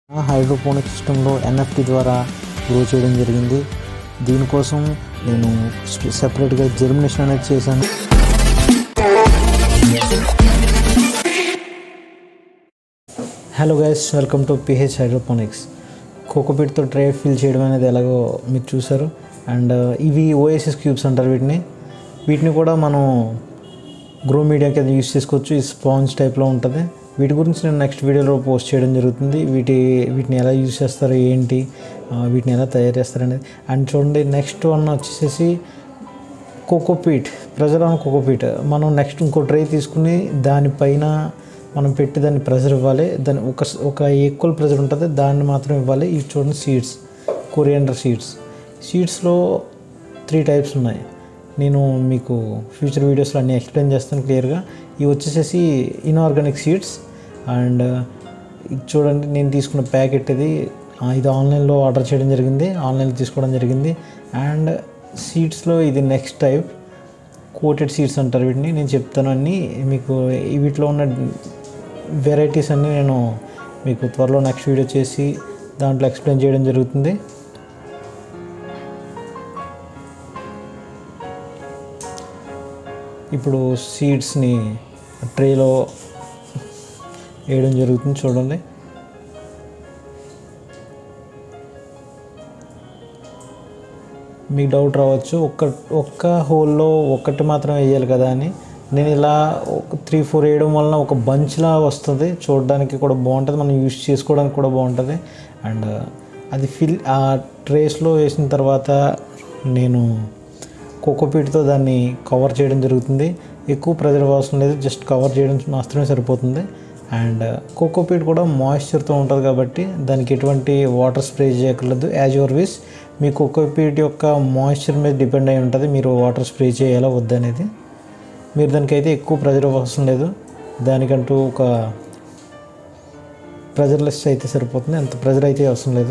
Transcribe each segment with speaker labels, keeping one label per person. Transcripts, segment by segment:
Speaker 1: hydroponic సిస్టంలో NFT ద్వారా grow చేయడం జరిగింది దీనికోసం నేను సెపరేట్గా జర్మినేషన్ అనేది చేశాను hello guys welcome to PH hydroponics కోకోపీట్తో ట్రే ఫిల్ చేయడం అనేది ఎలాగో మీరు చూసారు అండ్ ఇవి ఓఎస్ఎస్ క్యూబ్స్ అంటారు వీటిని వీటిని కూడా మనం గ్రో మీడియా కింద యూస్ చేసుకోవచ్చు ఈ స్పాంజ్ టైప్లో ఉంటుంది వీటి గురించి నేను నెక్స్ట్ వీడియోలో పోస్ట్ చేయడం జరుగుతుంది వీటి వీటిని ఎలా యూస్ చేస్తారు ఏంటి ఆ, వీటిని ఎలా తయారు చేస్తారు అనేది అండ్ చూడండి నెక్స్ట్ వన్ వచ్చేసేసి కోకోపీట్ ప్రెజర్ ఆన్ కోకోపీట్ మనం నెక్స్ట్ ఇంకో ట్రే తీసుకుని దానిపైన మనం పెట్టి దాన్ని ప్రెజర్ ఇవ్వాలి దాని ఒక ఒక ఈక్వల్ ప్రెజర్ ఉంటుంది దాన్ని మాత్రం ఇవ్వాలి ఇవి చూడండి సీడ్స్ కొరియండర్ సీడ్స్ సీడ్స్లో త్రీ టైప్స్ ఉన్నాయి నేను మీకు ఫ్యూచర్ వీడియోస్లో అన్నీ ఎక్స్ప్లెయిన్ చేస్తాను క్లియర్గా ఇవి వచ్చేసేసి ఇన్ఆర్గానిక్ సీడ్స్ అండ్ ఇది చూడండి నేను తీసుకున్న ప్యాకెట్ ఇది ఆ, ఇది ఆన్లైన్లో ఆర్డర్ చేయడం జరిగింది ఆన్లైన్లో తీసుకోవడం జరిగింది అండ్ సీడ్స్లో ఇది నెక్స్ట్ టైప్ కోటెడ్ సీడ్స్ అంటారు వీటిని నేను చెప్తాను అన్నీ మీకు ఈ వీటిలో ఉన్న వెరైటీస్ అన్నీ నేను మీకు త్వరలో నెక్స్ట్ వీడియో చేసి దాంట్లో ఎక్స్ప్లెయిన్ చేయడం జరుగుతుంది ఇప్పుడు సీడ్స్ని ట్రేలో వేయడం జరుగుతుంది చూడండి మీకు డౌట్ రావచ్చు ఒక్క ఒక్క హోల్లో ఒక్కటి మాత్రం వేయాలి కదా అని నేను ఇలా ఒక త్రీ ఫోర్ వేయడం వలన ఒక బంచ్లా వస్తుంది చూడడానికి కూడా బాగుంటుంది మనం యూస్ చేసుకోవడానికి కూడా బాగుంటుంది అండ్ అది ఫిల్ ఆ ట్రేస్లో వేసిన తర్వాత నేను కోకోపీట్తో దాన్ని కవర్ చేయడం జరుగుతుంది ఎక్కువ ప్రెజర్ అవసరం లేదు జస్ట్ కవర్ చేయడం మాత్రమే సరిపోతుంది అండ్ కోకోపీట్ కూడా మాయిశ్చర్తో ఉంటుంది కాబట్టి దానికి ఎటువంటి వాటర్ స్ప్రే చేయక్కర్లేదు యాజ్ యువర్ విస్ మీ కోకోపీట్ యొక్క మాయిశ్చర్ మీద డిపెండ్ అయి ఉంటుంది మీరు వాటర్ స్ప్రే చేయాలా వద్దనేది మీరు దానికైతే ఎక్కువ ప్రెజర్ అవసరం లేదు దానికంటూ ఒక ప్రెజర్లెస్ అయితే సరిపోతుంది అంత ప్రెజర్ అయితే అవసరం లేదు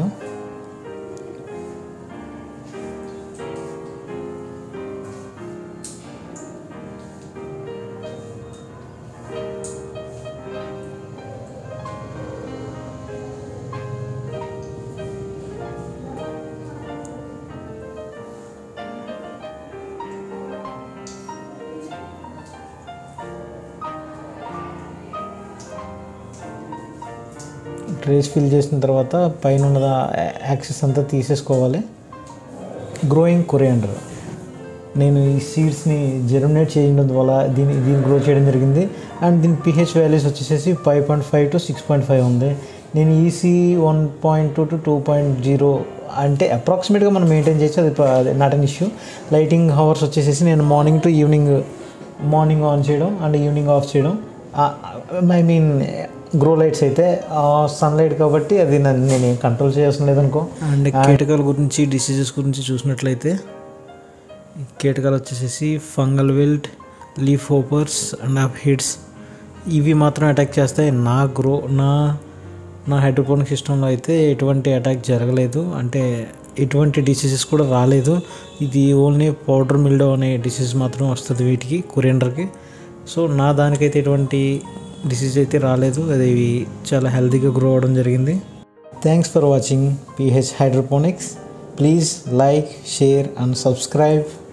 Speaker 1: ట్రేస్ ఫిల్ చేసిన తర్వాత పైన ఉన్న యాక్సెస్ అంతా తీసేసుకోవాలి గ్రోయింగ్ కొరియాండర్ నేను ఈ సీడ్స్ని జెర్మినేట్ చేయడం వల్ల దీన్ని దీన్ని గ్రో చేయడం జరిగింది అండ్ దీని పిహెచ్ వాల్యూస్ వచ్చేసేసి five point five to six point five ఉంది నేను EC one point two to two point zero అంటే అప్రాక్సిమేట్గా మనం మెయింటైన్ చేయొచ్చు అది ప- అది not an issue lighting hours వచ్చేసేసి నేను morning to evening morning on చేయడం అండ్ ఈవినింగ్ ఆఫ్ చేయడం ఐ మీన్ గ్రో లైట్స్ అయితే సన్లైట్ కాబట్టి అది నన్ను నేను కంట్రోల్ చేయాల్సిన లేదనుకో అండ్ కీటకాల గురించి డిసీజెస్ గురించి చూసినట్లయితే కీటకాలు వచ్చేసేసి fungal wilt leaf hoppers and aphids ఇవి మాత్రం అటాక్ చేస్తాయి నా గ్రో నా నా హైడ్రోపోనిక్ సిస్టంలో అయితే ఎటువంటి అటాక్ జరగలేదు అంటే ఎటువంటి డిసీజెస్ కూడా రాలేదు ఇది ఓన్లీ పౌడర్ మిల్డో అనే డిసీజ్ మాత్రం వస్తుంది వీటికి కొరియండర్కి సో నా దానికైతే ఎటువంటి డిసీజ్ అయితే రాలేదు అది చాలా హెల్తీగా గ్రో అవ్వడం జరిగింది thanks for watching PH hydroponics please like share and subscribe